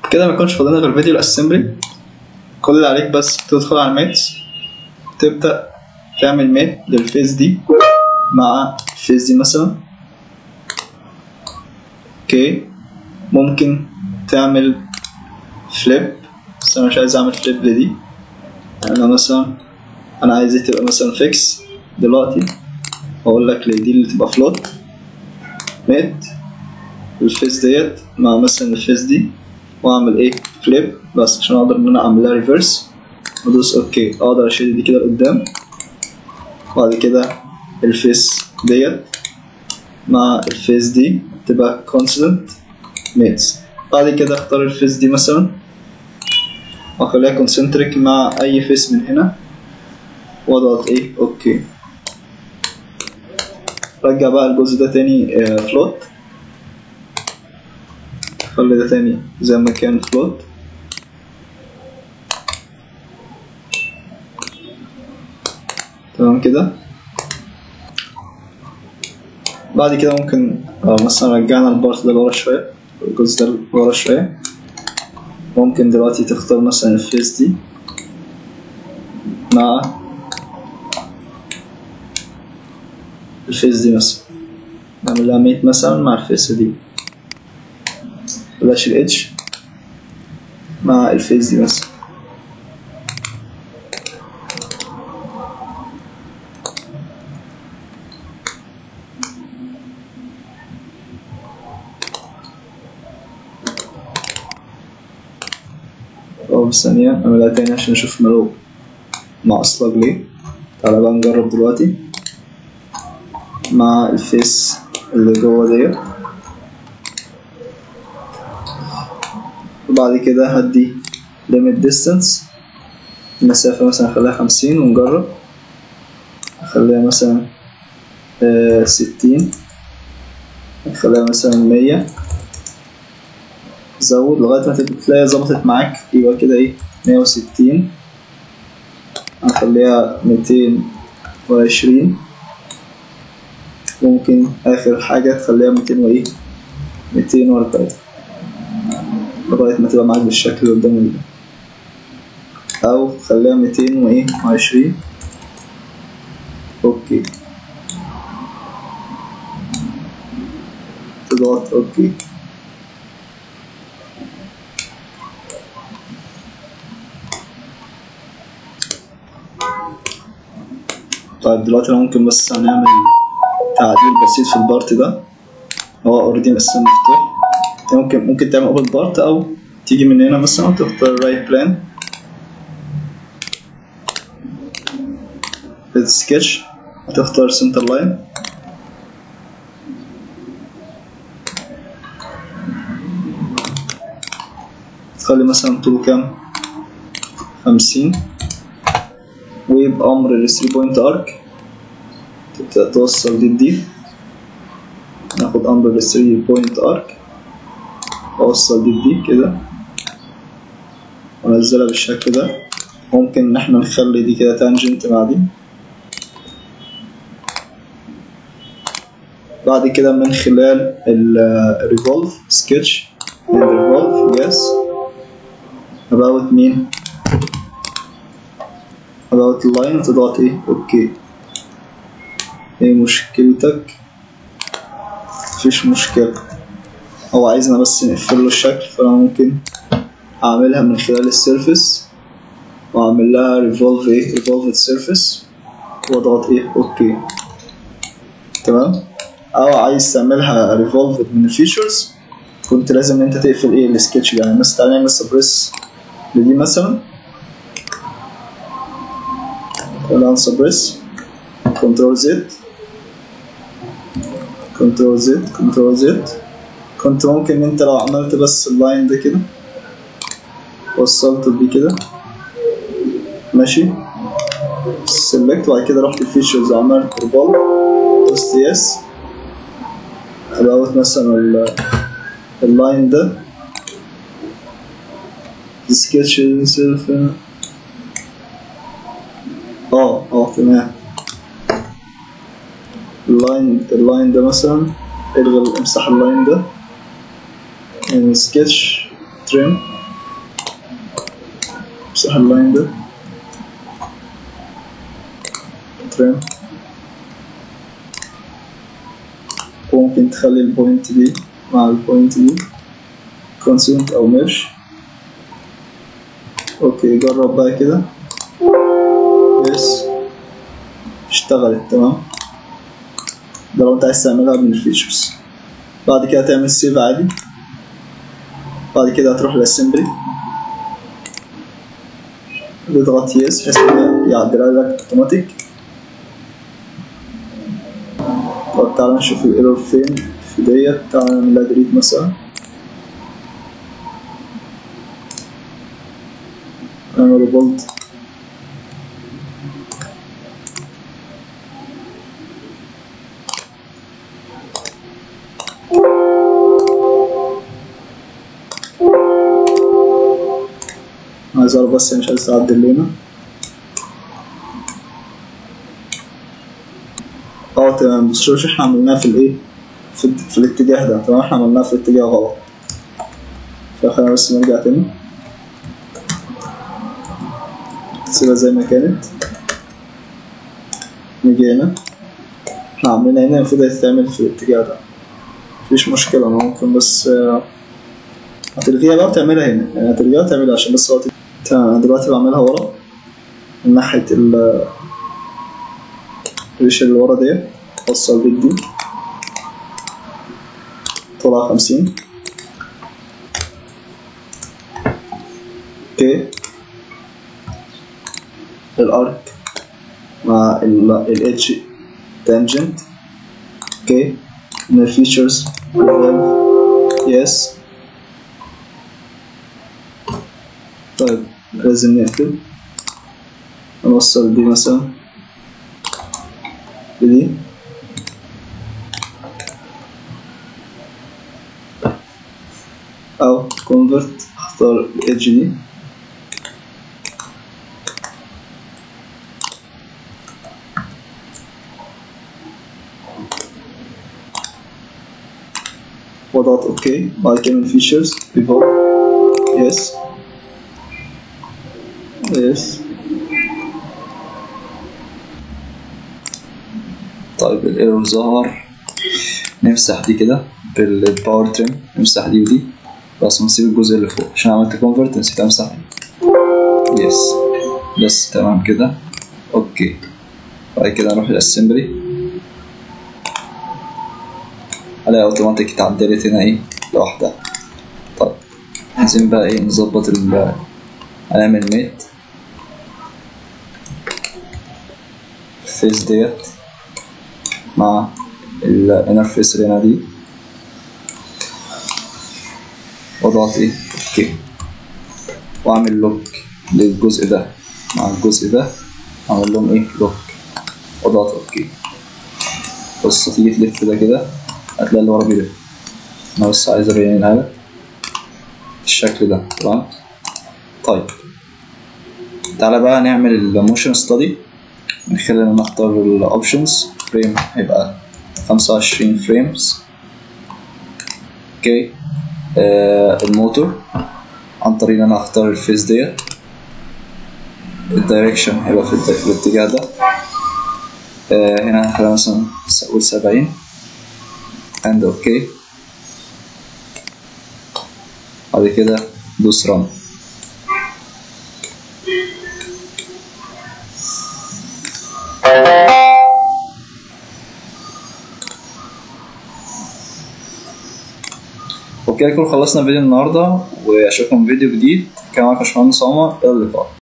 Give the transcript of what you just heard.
كده ما يكونش فاضلنا غير فيديو الاسمبلي كل اللي عليك بس تدخل على الميتس تبدأ تعمل ميت للفيس دي مع الفيس دي مثلا اوكي ممكن تعمل فليب بس انا مش عايز اعمل فليب لدي انا مثلا انا عايزها تبقى مثلا فيكس دلوقتي اقول لك لدي اللي تبقى فلوت ميت الفيس ديت مع مثلا الفيس دي واعمل ايه فليب بس عشان اقدر ان انا اعملها ريفرس وادوس اوكي اقدر اشيل دي كده لقدام بعد كده الفيس ديت مع الفيس دي تبقى constant mates بعد كده اختار الفيس دي مثلا واخليها concentric مع اي فيس من هنا واضغط ايه اوكي رجع بقى الجزء ده تاني فلوت خلي ده تاني زي ما كان فلوت تمام كده بعد كده ممكن آه، مثلا رجعنا البارت ده لورا شوية الجزء ده لورا شوية ممكن دلوقتي تختار مثلا الفيس دي مع الفيس دي مثلا نعمل لها ميت مثلا مع الفيس دي بلاش الاتش مع الفيس دي مثلا أو ثانية أعملها تاني عشان نشوف ملو معصلج ليه تعالى بقى نجرب دلوقتي مع الفيس اللي جوه ديت وبعد كده هدي limit distance المسافة مثلا نخليها خمسين ونجرب نخليها مثلا آه، ستين نخليها مثلا مية زود لغاية ما تلاقي ظبطت معاك يبقى كده ايه مية وستين هنخليها ميتين وعشرين ممكن آخر حاجة تخليها ميتين وإيه ميتين وأربعين لغاية ما تبقى معاك بالشكل اللي قدامك ده أو خليها ميتين وإيه وعشرين أوكي تضغط أوكي طيب دلوقتي أنا ممكن بس هنعمل تعديل بسيط في البارت ده هو اوريدي مقسم مفتوح انت ممكن ممكن تعمل اوبن بارت او تيجي من هنا مثلا تختار رايت بلان سكتش تختار سنتر لاين تخلي مثلا طوله كام خمسين وبأمر ال 3 بوينت ارك تبدأ توصل دي بدي ناخد أمر ال 3 بوينت ارك أوصل دي بدي كده وأنزلها بالشكل ده ممكن إن احنا نخلي دي كده تانجنت مع دي بعد كده من خلال ال revolve sketch and revolve yes about مين about line تضغط ايه اوكي ايه مشكلتك مفيش مشكلة هو عايزنا بس نقفل له الشكل فانا ممكن اعملها من خلال السيرفيس واعمل لها revolve ايه revolved surface واضغط ايه اوكي تمام او عايز تعملها revolved من الفيتشرز كنت لازم انت تقفل ايه السكتش يعني مثلا تعالى نعمل سبريس لدي مثلا الان سبريس كنترول زد كنترول زد كنترول زد كنت ممكن انت لو عملت بس اللاين ده كده وصلت بيه كده ماشي سيلكت وبعد كده رحت الفيتشرز وعملت ريفولف دوست يس about مثلا ال- اللاين ده السكتش ينزل فين اه اه تمام اللاين اللاين ده مثلا الغي امسح اللاين ده يعني سكتش تريم امسح اللاين ده ترم وممكن تخلي البوينت دي مع البوينت دي كونسنت او ميرش اوكي جرب بقى كده يس اشتغلت تمام ده لو انت عايز تعملها من الفيتشرز بعد كده تعمل سيف عادي بعد كده هتروح للاسمبلي تضغط يس بحيث انه يعدلها لك اوتوماتيك طب تعالى نشوف الايرور فين في ديت تعالى نعمل لها ديليت مثلا نعمل بولد عايز اعرف بس هي مش عايز تعدل لنا اه تمام بس شوف احنا عملناها في الايه في, في الاتجاه ده تمام احنا عملناها في الاتجاه غلط فخلينا بس نرجع تاني نسيبها زي ما كانت نيجي هنا احنا عاملينها هنا المفروض هتتعمل في الاتجاه ده مفيش مشكلة أنا ممكن بس آه، هتلغيها بقى وتعملها هنا يعني هتلغيها وتعملها عشان بس وقت تمام أنا دلوقتي بعملها ورا من ناحية ال الريشة اللي ورا ديت وصل بيك دي طلع خمسين اوكي الارك مع الاتش تانجنت اوكي من الفيتشرز يس طيب لازم نقفل نوصل دي مثلا بدي أو convert اختار ال edge دي واضغط اوكي بعد كده من features pivot yes yes طيب الايرور ظهر نمسح دي كده بالباور تريم نمسح دي ودي بس نسيب الجزء اللي فوق عشان عملت كونفرت نسيت امسح دي يس بس تمام كده اوكي بعد كده نروح للاسمبلي الاقي اوتوماتيك اتعدلت هنا ايه لوحدها طيب عايزين بقى ايه نظبط ال هنعمل ميت فيس ديت مع الانترفيس اللي هنا دي واضغط ايه اوكي واعمل لوك للجزء ده مع الجزء ده اعمل لهم ايه لوك واضغط اوكي بص تيجي تلف ده كده هتلاقي اللي ورا بيلف انا بس عايز ابينها لك بالشكل ده تمام طيب تعالى بقى نعمل الموشن ستادي من خلال ان نختار الاوبشنز فريم هيبقى خمسة وعشرين فريمز اوكي آه الموتور عن طريق ان انا اختار الفيس ديت الدايركشن هيبقى في, الد- في الاتجاه ده آه هنا هنخليها مثلا نقول سبعين and اوكي بعد كده دوس رن وبكده نكون خلصنا فيديو النهارده واشوفكم في فيديو جديد كان معاكم باشمهندس عمر الى اللقاء